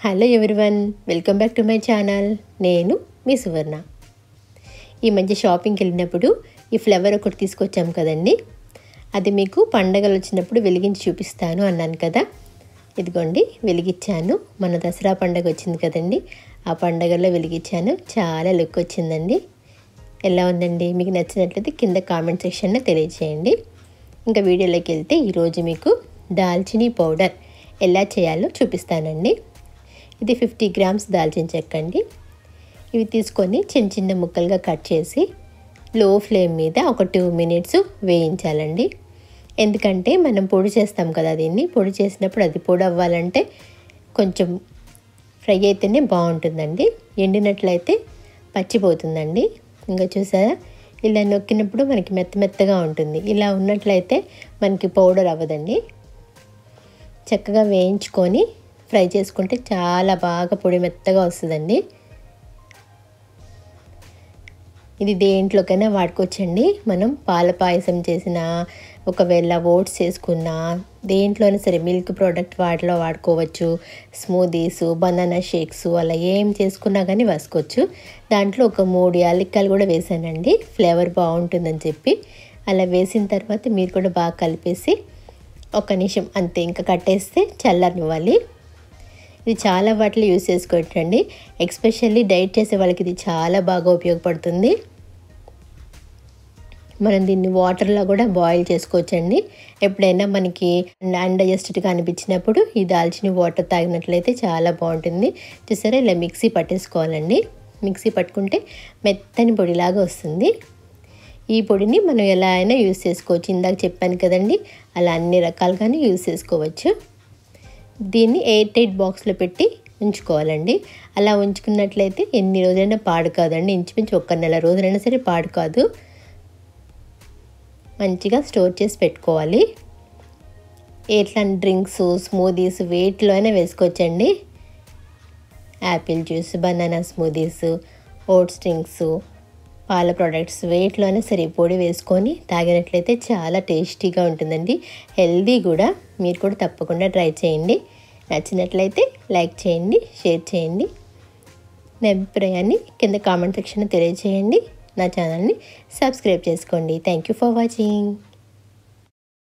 hello everyone welcome back to my channel నేను మీ సువర్ణ ఈ మధ్య షాపింగ్కి వెళ్ళినప్పుడు ఈ ఫ్లవర్ ఒకటి తీసుకొచ్చాం కదండి అది మీకు పండగలు వచ్చినప్పుడు వెలిగించి చూపిస్తాను అన్నాను కదా ఇదిగోండి వెలిగించాను మన దసరా పండగ వచ్చింది కదండి ఆ పండగలో వెలిగించాను చాలా లుక్ వచ్చిందండి ఎలా ఉందండి మీకు నచ్చినట్లయితే కింద కామెంట్ సెక్షన్లో తెలియచేయండి ఇంకా వీడియోలోకి వెళ్తే ఈరోజు మీకు దాల్చినీ పౌడర్ ఎలా చేయాలో చూపిస్తానండి ఇది ఫిఫ్టీ గ్రామ్స్ దాల్చిన చెక్క అండి ఇవి తీసుకొని చిన్న చిన్న ముక్కలుగా కట్ చేసి లో ఫ్లేమ్ మీద ఒక టూ మినిట్స్ వేయించాలండి ఎందుకంటే మనం పొడి చేస్తాం కదా దీన్ని పొడి చేసినప్పుడు అది పొడి అవ్వాలంటే కొంచెం ఫ్రై అయితేనే బాగుంటుందండి ఎండినట్లయితే పచ్చిపోతుందండి ఇంకా చూసారా ఇలా నొక్కినప్పుడు మనకి మెత్త మెత్తగా ఉంటుంది ఇలా ఉన్నట్లయితే మనకి పౌడర్ అవ్వదండి చక్కగా వేయించుకొని ఫ్రై చేసుకుంటే చాలా బాగా పొడి మెత్తగా వస్తుందండి ఇది దేంట్లోకైనా వాడుకోవచ్చండి మనం పాల పాయసం చేసిన ఒకవేళ ఓట్స్ చేసుకున్న దేంట్లోనే సరే మిల్క్ ప్రోడక్ట్ వాటిలో వాడుకోవచ్చు స్మూదీస్ బనానా షేక్స్ అలా ఏం చేసుకున్నా కానీ వేసుకోవచ్చు దాంట్లో ఒక మూడు యాలక్కాయలు కూడా వేసానండి ఫ్లేవర్ బాగుంటుందని చెప్పి అలా వేసిన తర్వాత మీరు కూడా బాగా కలిపేసి ఒక నిమిషం అంతే ఇంకా కట్టేస్తే చల్లనివ్వాలి ఇది చాలా వాటిలో యూస్ చేసుకోవచ్చండి ఎక్స్పెషల్లీ డైట్ చేసే వాళ్ళకి ఇది చాలా బాగా ఉపయోగపడుతుంది మనం దీన్ని వాటర్లో కూడా బాయిల్ చేసుకోవచ్చండి ఎప్పుడైనా మనకి అన్డైజెస్టెడ్గా అనిపించినప్పుడు ఈ దాల్చిన వాటర్ తాగినట్లయితే చాలా బాగుంటుంది చూసారా ఇలా మిక్సీ పట్టేసుకోవాలండి మిక్సీ పట్టుకుంటే మెత్తని పొడిలాగా వస్తుంది ఈ పొడిని మనం ఎలా అయినా యూస్ చేసుకోవచ్చు ఇందాక చెప్పాను కదండి అలా అన్ని రకాలుగానే యూస్ చేసుకోవచ్చు దీన్ని ఎయిర్ టైట్ బాక్స్లో పెట్టి ఉంచుకోవాలండి అలా ఉంచుకున్నట్లయితే ఎన్ని రోజులైనా పాడు కాదండి ఇంచుమించు ఒక్క నెల రోజులైనా సరే పాడు కాదు మంచిగా స్టోర్ చేసి పెట్టుకోవాలి ఎట్లాంటి డ్రింక్స్ స్మూదీస్ వేటిలో అయినా వేసుకోవచ్చండి apple juice banana smoothies oats drinks పాల ప్రోడక్ట్స్ వేటిలోనే సరే పొడి వేసుకొని తాగినట్లయితే చాలా టేస్టీగా ఉంటుందండి హెల్దీ కూడా మీరు కూడా తప్పకుండా ట్రై చేయండి నచ్చినట్లయితే లైక్ చేయండి షేర్ చేయండి నా అభిప్రాయాన్ని కింద కామెంట్ సెక్షన్లో తెలియజేయండి నా ఛానల్ని సబ్స్క్రైబ్ చేసుకోండి థ్యాంక్ యూ ఫర్ వాచింగ్